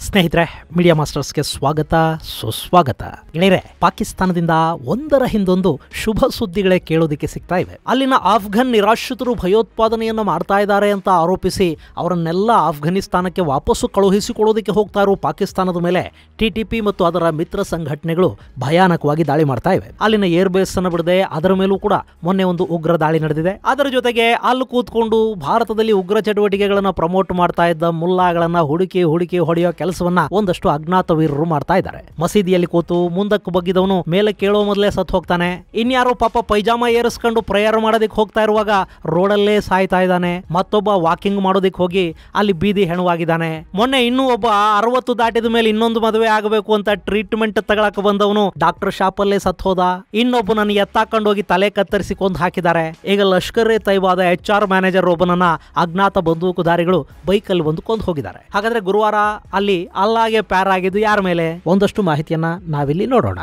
ಸ್ನೇಹಿತರೆ ಮೀಡಿಯಾ ಮಾಸ್ಟರ್ಸ್ಗೆ ಸ್ವಾಗತ ಸುಸ್ವಾಗತ ಗೆಳೆಯರೆ ಪಾಕಿಸ್ತಾನದಿಂದ ಒಂದರ ಹಿಂದೊಂದು ಶುಭ ಸುದ್ದಿಗಳೇ ಕೇಳೋದಕ್ಕೆ ಸಿಗ್ತಾ ಇವೆ ಅಲ್ಲಿನ ಆಫ್ಘನ್ ನಿರಾಶ್ರಿತರು ಭಯೋತ್ಪಾದನೆಯನ್ನು ಮಾಡ್ತಾ ಇದ್ದಾರೆ ಅಂತ ಆರೋಪಿಸಿ ಅವರನ್ನೆಲ್ಲ ಆಫ್ಘನಿಸ್ತಾನಕ್ಕೆ ವಾಪಸ್ಸು ಕಳುಹಿಸಿಕೊಡೋದಕ್ಕೆ ಹೋಗ್ತಾ ಇರೋ ಪಾಕಿಸ್ತಾನದ ಮೇಲೆ ಟಿಟಿಪಿ ಮತ್ತು ಅದರ ಮಿತ್ರ ಸಂಘಟನೆಗಳು ಭಯಾನಕವಾಗಿ ದಾಳಿ ಮಾಡ್ತಾ ಇವೆ ಅಲ್ಲಿನ ಏರ್ ಬೇಸ್ ಅನ್ನು ಬಿಡದೆ ಅದರ ಮೇಲೂ ಕೂಡ ಮೊನ್ನೆ ಒಂದು ಉಗ್ರ ದಾಳಿ ನಡೆದಿದೆ ಅದರ ಜೊತೆಗೆ ಅಲ್ಲಿ ಕೂತ್ಕೊಂಡು ಭಾರತದಲ್ಲಿ ಉಗ್ರ ಚಟುವಟಿಕೆಗಳನ್ನ ಪ್ರಮೋಟ್ ಮಾಡ್ತಾ ಇದ್ದ ಮುಲ್ಲಾಗಳನ್ನ ಹುಡುಕಿ ಹುಡುಕಿ ಹೊಡೆಯೋ ಕೆಲಸವನ್ನ ಒಂದಷ್ಟು ಅಜ್ಞಾತ ವೀರರು ಮಾಡ್ತಾ ಇದ್ದಾರೆ ಮಸೀದಿಯಲ್ಲಿ ಕೂತು ಮುಂದಕ್ಕೆ ಬಗ್ಗಿದವನು ಮೇಲೆ ಕೇಳೋ ಮೊದಲೇ ಸತ್ತು ಹೋಗ್ತಾನೆ ಇನ್ಯಾರೋ ಪಾಪ ಪೈಜಾಮ ಏರಿಸ್ಕೊಂಡು ಪ್ರೇಯರ್ ಮಾಡೋದಕ್ಕೆ ಹೋಗ್ತಾ ಇರುವಾಗ ರೋಡಲ್ಲೇ ಸಾಯ್ತಾ ಇದ್ದಾನೆ ಮತ್ತೊಬ್ಬ ವಾಕಿಂಗ್ ಮಾಡೋದಕ್ಕೆ ಹೋಗಿ ಅಲ್ಲಿ ಬೀದಿ ಹೆಣವಾಗಿದ್ದಾನೆ ಮೊನ್ನೆ ಇನ್ನೂ ಒಬ್ಬ ಅರವತ್ತು ದಾಟಿದ ಮೇಲೆ ಇನ್ನೊಂದು ಮದುವೆ ಆಗಬೇಕು ಅಂತ ಟ್ರೀಟ್ಮೆಂಟ್ ತಗೊಳಕ್ ಬಂದವನು ಡಾಕ್ಟರ್ ಶಾಪಲ್ಲೇ ಸತ್ ಹೋದ ಇನ್ನೊಬ್ಬನನ್ನು ಎತ್ತಾಕೊಂಡು ಹೋಗಿ ತಲೆ ಕತ್ತರಿಸಿ ಕೊಂದು ಹಾಕಿದ್ದಾರೆ ಈಗ Lashkar e Taiba H R manager ಒಬ್ಬನನ್ನ ಅಜ್ಞಾತ ಬಂದೂಕುದಾರಿಗಳು ಬೈಕಲ್ಲಿ ಬಂದು ಕೊಂದು ಹೋಗಿದ್ದಾರೆ ಹಾಗಾದ್ರೆ ಗುರುವಾರ ಅಲ್ಲಿ ಅಲ್ಲಾಗೆ ಪ್ಯಾರ್ ಆಗಿದ್ದು ಯಾರ ಮೇಲೆ ಒಂದಷ್ಟು ಮಾಹಿತಿಯನ್ನ ನಾವಿಲ್ಲಿ ನೋಡೋಣ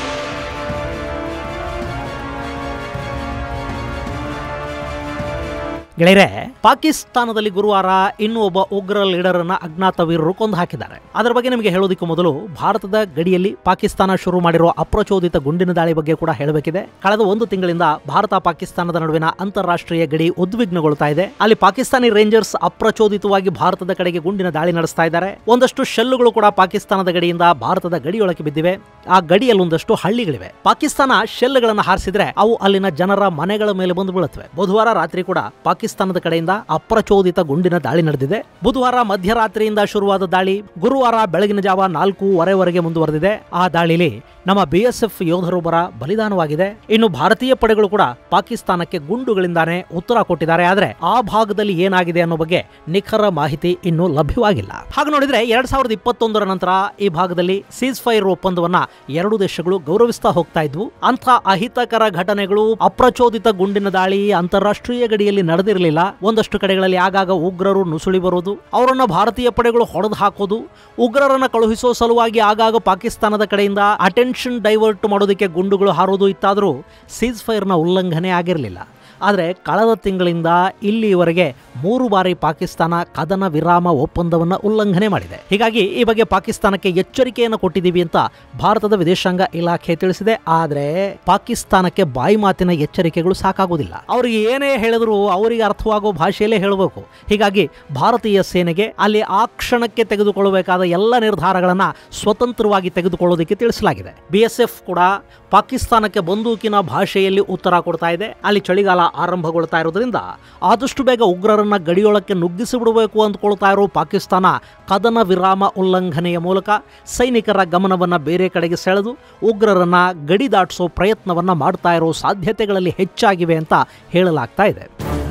ಗೆಳೆಯರೆ ಪಾಕಿಸ್ತಾನದಲ್ಲಿ ಗುರುವಾರ ಇನ್ನೂ ಒಬ್ಬ ಉಗ್ರ ಲೀಡರ್ ಅನ್ನ ಅಜ್ಞಾತ ವೀರರು ಕೊಂದು ಹಾಕಿದ್ದಾರೆ ಅದರ ಬಗ್ಗೆ ನಿಮಗೆ ಹೇಳೋದಕ್ಕೂ ಮೊದಲು ಭಾರತದ ಗಡಿಯಲ್ಲಿ ಪಾಕಿಸ್ತಾನ ಶುರು ಮಾಡಿರುವ ಅಪ್ರಚೋದಿತ ಗುಂಡಿನ ದಾಳಿ ಬಗ್ಗೆ ಕೂಡ ಹೇಳಬೇಕಿದೆ ಕಳೆದ ಒಂದು ತಿಂಗಳಿಂದ ಭಾರತ ಪಾಕಿಸ್ತಾನದ ನಡುವಿನ ಅಂತಾರಾಷ್ಟ್ರೀಯ ಗಡಿ ಉದ್ವಿಗ್ನಗೊಳ್ತಾ ಇದೆ ಅಲ್ಲಿ ಪಾಕಿಸ್ತಾನಿ ರೇಂಜರ್ಸ್ ಅಪ್ರಚೋದಿತವಾಗಿ ಭಾರತದ ಕಡೆಗೆ ಗುಂಡಿನ ದಾಳಿ ನಡೆಸ್ತಾ ಇದ್ದಾರೆ ಒಂದಷ್ಟು ಶೆಲ್ಲುಗಳು ಕೂಡ ಪಾಕಿಸ್ತಾನದ ಗಡಿಯಿಂದ ಭಾರತದ ಗಡಿಯೊಳಗೆ ಬಿದ್ದಿವೆ ಆ ಗಡಿಯಲ್ಲಿ ಒಂದಷ್ಟು ಹಳ್ಳಿಗಳಿವೆ ಪಾಕಿಸ್ತಾನ ಶೆಲ್ಗಳನ್ನು ಹಾರಿಸಿದ್ರೆ ಅವು ಅಲ್ಲಿನ ಜನರ ಮನೆಗಳ ಮೇಲೆ ಬಂದು ಬೀಳುತ್ತವೆ ಬುಧವಾರ ರಾತ್ರಿ ಕೂಡ ಪಾಕಿಸ್ತಾನದ ಕಡೆಯಿಂದ ಅಪ್ರಚೋದಿತ ಗುಂಡಿನ ದಾಳಿ ನಡೆದಿದೆ ಬುಧವಾರ ಮಧ್ಯರಾತ್ರಿಯಿಂದ ಶುರುವಾದ ದಾಳಿ ಗುರುವಾರ ಬೆಳಗಿನ ಜಾವ ನಾಲ್ಕೂವರೆವರೆಗೆ ಮುಂದುವರೆದಿದೆ ಆ ದಾಳಿಲಿ ನಮ್ಮ ಬಿಎಸ್ಎಫ್ ಯೋಧರೊಬ್ಬರ ಬಲಿದಾನವಾಗಿದೆ ಇನ್ನು ಭಾರತೀಯ ಪಡೆಗಳು ಕೂಡ ಪಾಕಿಸ್ತಾನಕ್ಕೆ ಗುಂಡುಗಳಿಂದಾನೇ ಉತ್ತರ ಕೊಟ್ಟಿದ್ದಾರೆ ಆದ್ರೆ ಆ ಭಾಗದಲ್ಲಿ ಏನಾಗಿದೆ ಅನ್ನೋ ಬಗ್ಗೆ ನಿಖರ ಮಾಹಿತಿ ಇನ್ನೂ ಲಭ್ಯವಾಗಿಲ್ಲ ಹಾಗೆ ನೋಡಿದ್ರೆ ಎರಡ್ ಸಾವಿರದ ಇಪ್ಪತ್ತೊಂದರ ನಂತರ ಈ ಭಾಗದಲ್ಲಿ ಸೀಸ್ ಫೈರ್ ಒಪ್ಪಂದವನ್ನ ಎರಡು ದೇಶಗಳು ಗೌರವಿಸ್ತಾ ಹೋಗ್ತಾ ಇದ್ವು ಅಂಥ ಅಹಿತಕರ ಘಟನೆಗಳು ಅಪ್ರಚೋದಿತ ಗುಂಡಿನ ದಾಳಿ ಅಂತಾರಾಷ್ಟ್ರೀಯ ಗಡಿಯಲ್ಲಿ ನಡೆದಿರಲಿಲ್ಲ ಒಂದಷ್ಟು ಕಡೆಗಳಲ್ಲಿ ಆಗಾಗ ಉಗ್ರರು ನುಸುಳಿ ಬರೋದು ಅವರನ್ನ ಭಾರತೀಯ ಪಡೆಗಳು ಹೊಡೆದು ಹಾಕೋದು ಉಗ್ರರನ್ನ ಕಳುಹಿಸೋ ಸಲುವಾಗಿ ಆಗಾಗ ಪಾಕಿಸ್ತಾನದ ಕಡೆಯಿಂದ ಅಟೆನ್ಷನ್ ಡೈವರ್ಟ್ ಮಾಡೋದಕ್ಕೆ ಗುಂಡುಗಳು ಹಾರೋದು ಇತ್ತಾದರೂ ಸೀಸ್ ಫೈರ್ನ ಉಲ್ಲಂಘನೆ ಆಗಿರಲಿಲ್ಲ ಆದರೆ ಕಳೆದ ತಿಂಗಳಿಂದ ಇಲ್ಲಿಯವರೆಗೆ ಮೂರು ಬಾರಿ ಪಾಕಿಸ್ತಾನ ಕದನ ವಿರಾಮ ಒಪ್ಪಂದವನ್ನು ಉಲ್ಲಂಘನೆ ಮಾಡಿದೆ ಹೀಗಾಗಿ ಈ ಬಗ್ಗೆ ಪಾಕಿಸ್ತಾನಕ್ಕೆ ಎಚ್ಚರಿಕೆಯನ್ನು ಕೊಟ್ಟಿದ್ದೀವಿ ಅಂತ ಭಾರತದ ವಿದೇಶಾಂಗ ಇಲಾಖೆ ತಿಳಿಸಿದೆ ಆದರೆ ಪಾಕಿಸ್ತಾನಕ್ಕೆ ಬಾಯಿ ಮಾತಿನ ಎಚ್ಚರಿಕೆಗಳು ಸಾಕಾಗೋದಿಲ್ಲ ಅವರಿಗೆ ಏನೇ ಹೇಳಿದ್ರು ಅವರಿಗೆ ಅರ್ಥವಾಗೋ ಭಾಷೆಯಲ್ಲೇ ಹೇಳಬೇಕು ಹೀಗಾಗಿ ಭಾರತೀಯ ಸೇನೆಗೆ ಅಲ್ಲಿ ಆ ಕ್ಷಣಕ್ಕೆ ತೆಗೆದುಕೊಳ್ಳಬೇಕಾದ ಎಲ್ಲ ನಿರ್ಧಾರಗಳನ್ನು ಸ್ವತಂತ್ರವಾಗಿ ತೆಗೆದುಕೊಳ್ಳೋದಕ್ಕೆ ತಿಳಿಸಲಾಗಿದೆ ಬಿಎಸ್ಎಫ್ ಕೂಡ ಪಾಕಿಸ್ತಾನಕ್ಕೆ ಬಂದೂಕಿನ ಭಾಷೆಯಲ್ಲಿ ಉತ್ತರ ಕೊಡ್ತಾ ಇದೆ ಅಲ್ಲಿ ಚಳಿಗಾಲ ಆರಂಭಗೊಳ್ತಾ ಇರೋದ್ರಿಂದ ಆದಷ್ಟು ಬೇಗ ಉಗ್ರರನ್ನ ಗಡಿಯೊಳಕ್ಕೆ ನುಗ್ಗಿಸಿ ಬಿಡಬೇಕು ಅಂದ್ಕೊಳ್ತಾ ಇರೋ ಪಾಕಿಸ್ತಾನ ಕದನ ವಿರಾಮ ಉಲ್ಲಂಘನೆಯ ಮೂಲಕ ಸೈನಿಕರ ಗಮನವನ್ನ ಬೇರೆ ಕಡೆಗೆ ಸೆಳೆದು ಉಗ್ರರನ್ನ ಗಡಿ ದಾಟಿಸೋ ಪ್ರಯತ್ನವನ್ನ ಮಾಡ್ತಾ ಇರೋ ಸಾಧ್ಯತೆಗಳಲ್ಲಿ ಹೆಚ್ಚಾಗಿವೆ ಅಂತ ಹೇಳಲಾಗ್ತಾ ಇದೆ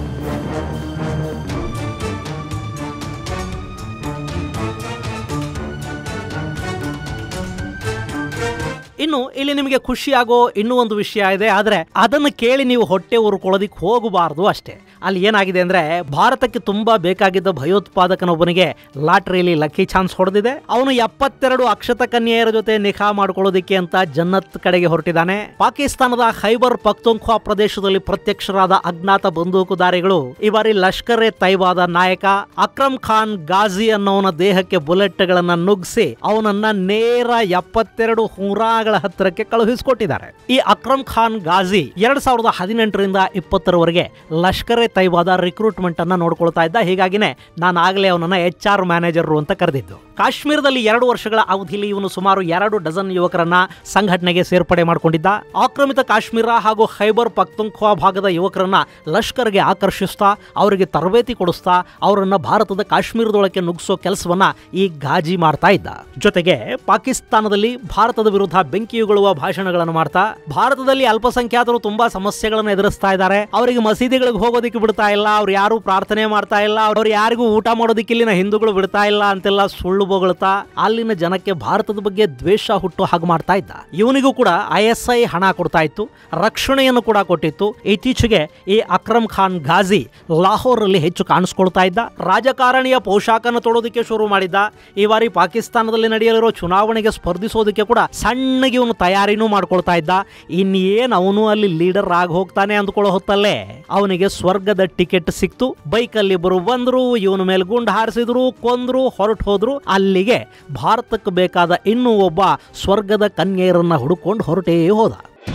ಇನ್ನು ಇಲ್ಲಿ ನಿಮಗೆ ಖುಷಿಯಾಗೋ ಇನ್ನೂ ಒಂದು ವಿಷಯ ಇದೆ ಆದರೆ ಅದನ್ನು ಕೇಳಿ ನೀವು ಹೊಟ್ಟೆ ಉರ್ಕೊಳ್ಳೋದಿಕ್ ಹೋಗಬಾರ್ದು ಅಷ್ಟೇ ಅಲ್ಲಿ ಏನಾಗಿದೆ ಅಂದ್ರೆ ಭಾರತಕ್ಕೆ ತುಂಬಾ ಬೇಕಾಗಿದ್ದ ಭಯೋತ್ಪಾದಕನೊಬ್ಬನಿಗೆ ಲಾಟ್ರಿಯಲ್ಲಿ ಲಕ್ಕಿ ಚಾನ್ಸ್ ಹೊಡೆದಿದೆ ಅವನು ಎಪ್ಪತ್ತೆರಡು ಅಕ್ಷತ ಕನ್ಯೆಯರ ಜೊತೆ ನಿಖಾ ಮಾಡ್ಕೊಳ್ಳೋದಿಕ್ಕೆ ಅಂತ ಜನ್ನತ್ ಕಡೆಗೆ ಹೊರಟಿದ್ದಾನೆ ಪಾಕಿಸ್ತಾನದ ಖೈಬರ್ ಪಕ್ತೋಂಖ್ವಾ ಪ್ರದೇಶದಲ್ಲಿ ಪ್ರತ್ಯಕ್ಷರಾದ ಅಜ್ಞಾತ ಬಂದೂಕುದಾರಿಗಳು ಈ ಬಾರಿ ಲಷ್ಕರ್ ಎ ತೈವಾದ ನಾಯಕ ಅಕ್ರಮ್ ಖಾನ್ ಗಾಜಿ ಅನ್ನೋನ ದೇಹಕ್ಕೆ ಬುಲೆಟ್ಗಳನ್ನ ನುಗ್ಗಿಸಿ ಅವನನ್ನ ನೇರ ಎಪ್ಪತ್ತೆರಡು ಹುರಾಗಳ ಹತ್ತಿರಕ್ಕೆ ಕಳುಹಿಸಿಕೊಟ್ಟಿದ್ದಾರೆ ಈ ಅಕ್ರಮ್ ಖಾನ್ ಗಾಜಿ ಎರಡ್ ಸಾವಿರದ ಹದಿನೆಂಟರಿಂದ ಇಪ್ಪತ್ತರವರೆಗೆ ಲಷ್ಕರ್ ಎ ತೈವಾದ ರಿಕ್ರೂಟ್ಮೆಂಟ್ ಅನ್ನ ನೋಡ್ಕೊಳ್ತಾ ಇದ್ದ ಹೀಗಾಗಿನೇ ನಾನು ಆಗಲೇ ಅವನನ್ನ ಎಚ್ ಆರ್ ಮ್ಯಾನೇಜರ್ ಅಂತ ಕರೆದಿದ್ದು ಕಾಶ್ಮೀರದಲ್ಲಿ ಎರಡು ವರ್ಷಗಳ ಅವಧಿಯಲ್ಲಿ ಇವನು ಸುಮಾರು ಎರಡು ಡಜನ್ ಯುವಕರನ್ನ ಸಂಘಟನೆಗೆ ಸೇರ್ಪಡೆ ಮಾಡಿಕೊಂಡಿದ್ದ ಆಕ್ರಮಿತ ಕಾಶ್ಮೀರ ಹಾಗೂ ಖೈಬರ್ ಪಕ್ತುಂಖ್ವಾ ಭಾಗದ ಯುವಕರನ್ನ ಲಷ್ಕರ್ಗೆ ಆಕರ್ಷಿಸ್ತಾ ಅವರಿಗೆ ತರಬೇತಿ ಕೊಡಿಸ್ತಾ ಅವರನ್ನ ಭಾರತದ ಕಾಶ್ಮೀರದೊಳಕ್ಕೆ ನುಗ್ಗಿಸೋ ಕೆಲಸವನ್ನ ಈ ಗಾಜಿ ಮಾಡ್ತಾ ಇದ್ದ ಜೊತೆಗೆ ಪಾಕಿಸ್ತಾನದಲ್ಲಿ ಭಾರತದ ವಿರುದ್ಧ ಬೆಂಕಿಯುಗೊಳ್ಳುವ ಭಾಷಣಗಳನ್ನು ಮಾಡ್ತಾ ಭಾರತದಲ್ಲಿ ಅಲ್ಪಸಂಖ್ಯಾತರು ತುಂಬಾ ಸಮಸ್ಯೆಗಳನ್ನು ಎದುರಿಸ್ತಾ ಇದ್ದಾರೆ ಅವರಿಗೆ ಮಸೀದಿಗಳಿಗೆ ಹೋಗೋದಕ್ಕೆ ಬಿಡ್ತಾ ಇಲ್ಲ ಅವ್ರು ಯಾರು ಪ್ರಾರ್ಥನೆ ಮಾಡ್ತಾ ಇಲ್ಲ ಅವ್ರು ಯಾರಿಗೂ ಊಟ ಮಾಡೋದಕ್ಕೆ ಇಲ್ಲಿನ ಹಿಂದೂಗಳು ಬಿಡ್ತಾ ಇಲ್ಲ ಅಂತೆಲ್ಲ ಸುಳ್ಳು ಬೊಗಳ್ತಾ ಅಲ್ಲಿನ ಜನಕ್ಕೆ ಭಾರತದ ಬಗ್ಗೆ ದ್ವೇಷ ಹುಟ್ಟು ಹಾಗೆ ಮಾಡ್ತಾ ಇದ್ದ ಇವನಿಗೂ ಕೂಡ ಐ ಎಸ್ ಐ ಹಣ ಕೊಡ್ತಾ ಇತ್ತು ರಕ್ಷಣೆಯನ್ನು ಕೂಡ ಕೊಟ್ಟಿತ್ತು ಇತ್ತೀಚೆಗೆ ಈ ಅಕ್ರಮ್ ಖಾನ್ ಘಾಜಿ ಲಾಹೋರ್ ಅಲ್ಲಿ ಹೆಚ್ಚು ಕಾಣಿಸ್ಕೊಳ್ತಾ ಇದ್ದ ರಾಜಕಾರಣಿಯ ಪೋಷಾಕನ್ನು ತೊಡೋದಕ್ಕೆ ಶುರು ಮಾಡಿದ್ದ ಈ ಬಾರಿ ಪಾಕಿಸ್ತಾನದಲ್ಲಿ ನಡೆಯಲಿರೋ ಚುನಾವಣೆಗೆ ಸ್ಪರ್ಧಿಸೋದಕ್ಕೆ ಕೂಡ ಸಣ್ಣ ತಣ್ಣಗೆ ಇವನು ತಯಾರಿನೂ ಮಾಡ್ಕೊಳ್ತಾ ಇದ್ದ ಇನ್ನೇನು ಅವನು ಅಲ್ಲಿ ಲೀಡರ್ ಆಗಿ ಹೋಗ್ತಾನೆ ಅಂದ್ಕೊಳ್ಳೋ ಹೊತ್ತಲ್ಲೇ ಅವನಿಗೆ ಸ್ವರ್ಗದ ಟಿಕೆಟ್ ಸಿಕ್ತು ಬೈಕಲ್ಲಿ ಇಬ್ಬರು ಬಂದ್ರು ಇವನ ಮೇಲೆ ಗುಂಡು ಹಾರಿಸಿದ್ರು ಕೊಂದ್ರು ಹೊರಟು ಹೋದ್ರು ಅಲ್ಲಿಗೆ ಭಾರತಕ್ಕೆ ಬೇಕಾದ ಇನ್ನೂ ಒಬ್ಬ ಸ್ವರ್ಗದ ಕನ್ಯೆಯರನ್ನ ಹುಡುಕೊಂಡು ಹೊರಟೇ ಹೋದ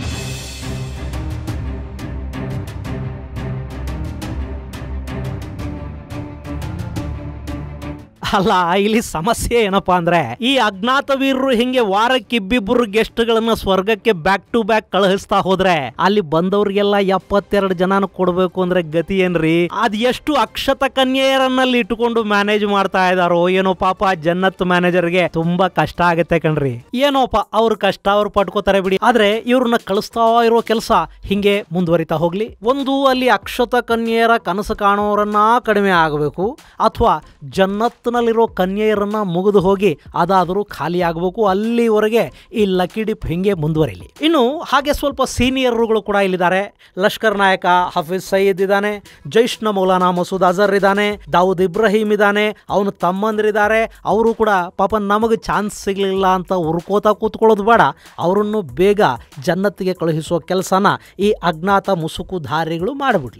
ಅಲ್ಲ ಇಲ್ಲಿ ಸಮಸ್ಯೆ ಏನಪ್ಪಾ ಅಂದ್ರೆ ಈ ಅಜ್ಞಾತ ವೀರರು ಹಿಂಗೆ ವಾರಕ್ಕಿಬ್ಬಿಬ್ಬರು ಗೆಸ್ಟ್ಗಳನ್ನ ಸ್ವರ್ಗಕ್ಕೆ ಬ್ಯಾಕ್ ಟು ಬ್ಯಾಕ್ ಕಳುಹಿಸ್ತಾ ಹೋದ್ರೆ ಅಲ್ಲಿ ಬಂದವ್ರಿಗೆಲ್ಲ ಎಪ್ಪತ್ತೆರಡು ಜನನ ಕೊಡ್ಬೇಕು ಅಂದ್ರೆ ಗತಿ ಏನ್ರಿ ಅದ್ ಎಷ್ಟು ಅಕ್ಷತ ಕನ್ಯೆಯರನ್ನಲ್ಲಿ ಇಟ್ಟುಕೊಂಡು ಮ್ಯಾನೇಜ್ ಮಾಡ್ತಾ ಇದಾರೋ ಏನೋ ಪಾಪ ಜನ್ನತ್ ಮ್ಯಾನೇಜರ್ಗೆ ತುಂಬಾ ಕಷ್ಟ ಆಗತ್ತೆ ಕಣ್ರಿ ಏನೋಪ ಅವ್ರ ಕಷ್ಟ ಅವ್ರು ಪಟ್ಕೋತಾರೆ ಬಿಡಿ ಆದ್ರೆ ಇವ್ರನ್ನ ಕಳಿಸ್ತಾ ಇರೋ ಕೆಲಸ ಹಿಂಗೆ ಮುಂದುವರಿತಾ ಹೋಗ್ಲಿ ಒಂದು ಅಲ್ಲಿ ಅಕ್ಷತ ಕನ್ಯೆಯರ ಕನಸು ಕಾಣೋರನ್ನ ಕಡಿಮೆ ಆಗಬೇಕು ಅಥವಾ ಜನ್ನತ್ನಲ್ಲಿರೋ ಕನ್ಯೆಯರನ್ನ ಮುಗಿದು ಹೋಗಿ ಅದಾದರೂ ಖಾಲಿ ಆಗಬೇಕು ಅಲ್ಲಿವರೆಗೆ ಈ ಲಕ್ಕಿ ಡಿಪ್ ಹಿಂಗೆ ಮುಂದುವರಿಲಿ ಇನ್ನು ಹಾಗೆ ಸ್ವಲ್ಪ ಸೀನಿಯರ್ಗಳು ಕೂಡ ಇಲ್ಲಿದ್ದಾರೆ ಲಷ್ಕರ್ ನಾಯಕ ಹಫೀಜ್ ಸಯೀದ್ ಇದ್ದಾನೆ ಜೈಷ್ನ ಮೌಲಾನಾ ಮಸೂದ್ ಅಜರ್ ಇದ್ದಾನೆ ದಾವೂದ್ ಇಬ್ರಾಹಿಂ ಇದ್ದಾನೆ ಅವನು ತಮ್ಮಂದಿರಿದ್ದಾರೆ ಅವರು ಕೂಡ ಪಾಪ ನಮಗೆ ಚಾನ್ಸ್ ಸಿಗಲಿಲ್ಲ ಅಂತ ಉರ್ಕೋತಾ ಕೂತ್ಕೊಳ್ಳೋದು ಬೇಡ ಅವರನ್ನು ಬೇಗ ಜನ್ನತ್ತಿಗೆ ಕಳುಹಿಸುವ ಕೆಲಸನ ಈ ಅಜ್ಞಾತ ಮುಸುಕುಧಾರಿಗಳು ಮಾಡಿಬಿಡ್ಲಿ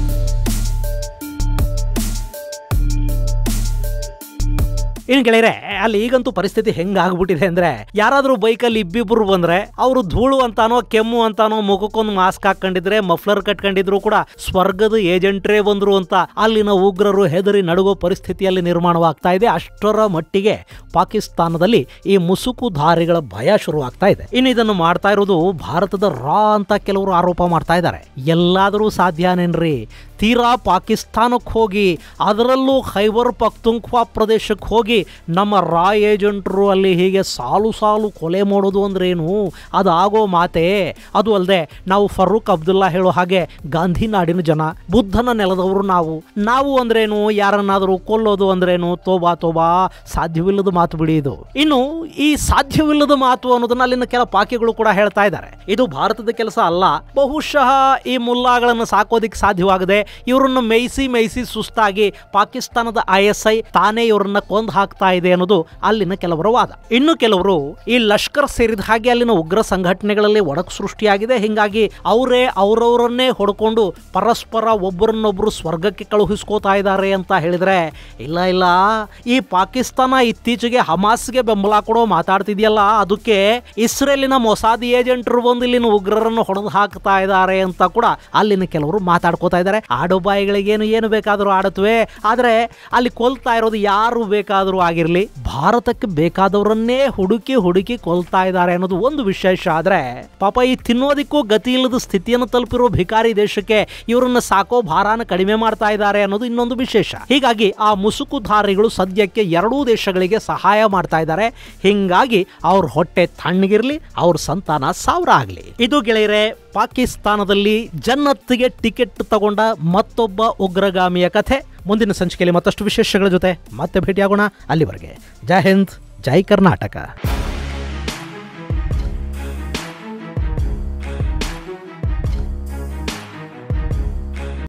ಇನ್ನು ಗೆಳೆಯರೆ ಅಲ್ಲಿ ಈಗಂತೂ ಪರಿಸ್ಥಿತಿ ಹೆಂಗಾಗ್ಬಿಟ್ಟಿದೆ ಅಂದ್ರೆ ಯಾರಾದ್ರೂ ಬೈಕಲ್ಲಿ ಇಬ್ಬಿಬ್ರು ಬಂದ್ರೆ ಅವರು ಧೂಳು ಅಂತಾನೋ ಕೆಮ್ಮು ಅಂತಾನೋ ಮುಖಕ್ಕೊಂದು ಮಾಸ್ಕ್ ಹಾಕೊಂಡಿದ್ರೆ ಮಫ್ಲರ್ ಕಟ್ಕೊಂಡಿದ್ರು ಕೂಡ ಸ್ವರ್ಗದ ಏಜೆಂಟ್ರೇ ಬಂದ್ರು ಅಂತ ಅಲ್ಲಿನ ಉಗ್ರರು ಹೆದರಿ ನಡುಗೋ ಪರಿಸ್ಥಿತಿಯಲ್ಲಿ ನಿರ್ಮಾಣವಾಗ್ತಾ ಇದೆ ಅಷ್ಟರ ಮಟ್ಟಿಗೆ ಪಾಕಿಸ್ತಾನದಲ್ಲಿ ಈ ಮುಸುಕುಧಾರಿಗಳ ಭಯ ಶುರುವಾಗ್ತಾ ಇದೆ ಇನ್ನು ಇದನ್ನು ಮಾಡ್ತಾ ಇರೋದು ಭಾರತದ ರಾ ಅಂತ ಕೆಲವರು ಆರೋಪ ಮಾಡ್ತಾ ಇದ್ದಾರೆ ಎಲ್ಲಾದರೂ ಸಾಧ್ಯನೇನ್ರಿ ತೀರಾ ಪಾಕಿಸ್ತಾನಕ್ಕೆ ಹೋಗಿ ಅದರಲ್ಲೂ ಖೈಬರ್ ಪಖ್ತುಂಖ್ವಾ ಪ್ರದೇಶಕ್ಕೆ ಹೋಗಿ ನಮ್ಮ ರಾ ಏಜೆಂಟ್ರು ಅಲ್ಲಿ ಹೀಗೆ ಸಾಲು ಸಾಲು ಕೊಲೆ ಮಾಡೋದು ಅಂದ್ರೇನು ಅದು ಆಗೋ ಮಾತೆ ಅದು ಅಲ್ಲದೆ ನಾವು ಫರೂಕ್ ಅಬ್ದುಲ್ಲಾ ಹೇಳೋ ಹಾಗೆ ಗಾಂಧಿನಾಡಿನ ಜನ ಬುದ್ಧನ ನೆಲದವರು ನಾವು ನಾವು ಅಂದ್ರೇನು ಯಾರನ್ನಾದರೂ ಕೊಲ್ಲೋದು ಅಂದ್ರೇನು ತೋಬಾ ತೋಬಾ ಸಾಧ್ಯವಿಲ್ಲದ ಮಾತು ಬಿಡಿ ಇದು ಇನ್ನು ಈ ಸಾಧ್ಯವಿಲ್ಲದ ಮಾತು ಅನ್ನೋದನ್ನ ಅಲ್ಲಿನ ಕೆಲ ಪಾಕಿಗಳು ಕೂಡ ಹೇಳ್ತಾ ಇದ್ದಾರೆ ಇದು ಭಾರತದ ಕೆಲಸ ಅಲ್ಲ ಬಹುಶಃ ಈ ಮುಲ್ಲಾಗಳನ್ನು ಸಾಕೋದಿಕ್ಕೆ ಸಾಧ್ಯವಾಗದೆ ಇವರನ್ನು ಮೇಯಿಸಿ ಮೇಯಿಸಿ ಸುಸ್ತಾಗಿ ಪಾಕಿಸ್ತಾನದ ಐ ಎಸ್ ಐ ತಾನೇ ಇವರನ್ನ ಕೊಂದು ಹಾಕ್ತಾ ಇದೆ ಅನ್ನೋದು ಅಲ್ಲಿನ ಕೆಲವರ ವಾದ ಇನ್ನು ಕೆಲವರು ಈ ಲಷ್ಕರ್ ಸೇರಿದ ಹಾಗೆ ಅಲ್ಲಿನ ಉಗ್ರ ಸಂಘಟನೆಗಳಲ್ಲಿ ಒಡಕು ಸೃಷ್ಟಿಯಾಗಿದೆ ಹಿಂಗಾಗಿ ಅವರೇ ಅವರವರನ್ನೇ ಹೊಡ್ಕೊಂಡು ಪರಸ್ಪರ ಒಬ್ಬರನ್ನೊಬ್ರು ಸ್ವರ್ಗಕ್ಕೆ ಕಳುಹಿಸ್ಕೋತಾ ಇದ್ದಾರೆ ಅಂತ ಹೇಳಿದ್ರೆ ಇಲ್ಲ ಇಲ್ಲ ಈ ಪಾಕಿಸ್ತಾನ ಇತ್ತೀಚೆಗೆ ಹಮಾಸ್ಗೆ ಬೆಂಬಲ ಕೊಡೋ ಮಾತಾಡ್ತಿದ್ಯಲ್ಲ ಅದಕ್ಕೆ ಇಸ್ರೇಲಿನ ಮೊಸಾದ್ ಏಜೆಂಟರು ಬಂದು ಇಲ್ಲಿನ ಉಗ್ರರನ್ನು ಹೊಡೆದು ಹಾಕ್ತಾ ಇದ್ದಾರೆ ಅಂತ ಕೂಡ ಅಲ್ಲಿನ ಕೆಲವರು ಮಾತಾಡ್ಕೋತಾ ಇದ್ದಾರೆ ಆಡೋ ಬಾಯಿಗಳಿಗೇನು ಏನು ಬೇಕಾದರೂ ಆಡತ್ವೆ ಆದರೆ ಅಲ್ಲಿ ಕೊಲ್ತಾ ಇರೋದು ಯಾರು ಬೇಕಾದರೂ ಆಗಿರಲಿ ಭಾರತಕ್ಕೆ ಬೇಕಾದವರನ್ನೇ ಹುಡುಕಿ ಹುಡುಕಿ ಕೊಲ್ತಾ ಇದ್ದಾರೆ ಅನ್ನೋದು ಒಂದು ವಿಶೇಷ ಆದರೆ ಪಾಪ ಈ ತಿನ್ನೋದಿಕ್ಕೂ ಗತಿ ಇಲ್ಲದ ಸ್ಥಿತಿಯನ್ನು ತಲುಪಿರೋ ಭಿಕಾರಿ ದೇಶಕ್ಕೆ ಇವರನ್ನ ಸಾಕೋ ಭಾರಾನ ಕಡಿಮೆ ಮಾಡ್ತಾ ಇದ್ದಾರೆ ಅನ್ನೋದು ಇನ್ನೊಂದು ವಿಶೇಷ ಹೀಗಾಗಿ ಆ ಮುಸುಕುಧಾರಿಗಳು ಸದ್ಯಕ್ಕೆ ಎರಡೂ ದೇಶಗಳಿಗೆ ಸಹಾಯ ಮಾಡ್ತಾ ಇದ್ದಾರೆ ಹಿಂಗಾಗಿ ಅವ್ರ ಹೊಟ್ಟೆ ತಣ್ಣಗಿರ್ಲಿ ಅವ್ರ ಸಂತಾನ ಸಾವಿರ ಆಗಲಿ ಇದು ಗೆಳೆಯರೆ ಪಾಕಿಸ್ತಾನದಲ್ಲಿ ಜನ್ನತ್ತಿಗೆ ಟಿಕೆಟ್ ತಗೊಂಡ ಮತ್ತೊಬ್ಬ ಉಗ್ರಗಾಮಿಯ ಕಥೆ ಮುಂದಿನ ಸಂಚಿಕೆಯಲ್ಲಿ ಮತ್ತಷ್ಟು ವಿಶೇಷಗಳ ಜೊತೆ ಮತ್ತೆ ಭೇಟಿಯಾಗೋಣ ಅಲ್ಲಿವರೆಗೆ ಜೈ ಹಿಂದ್ ಜೈ ಕರ್ನಾಟಕ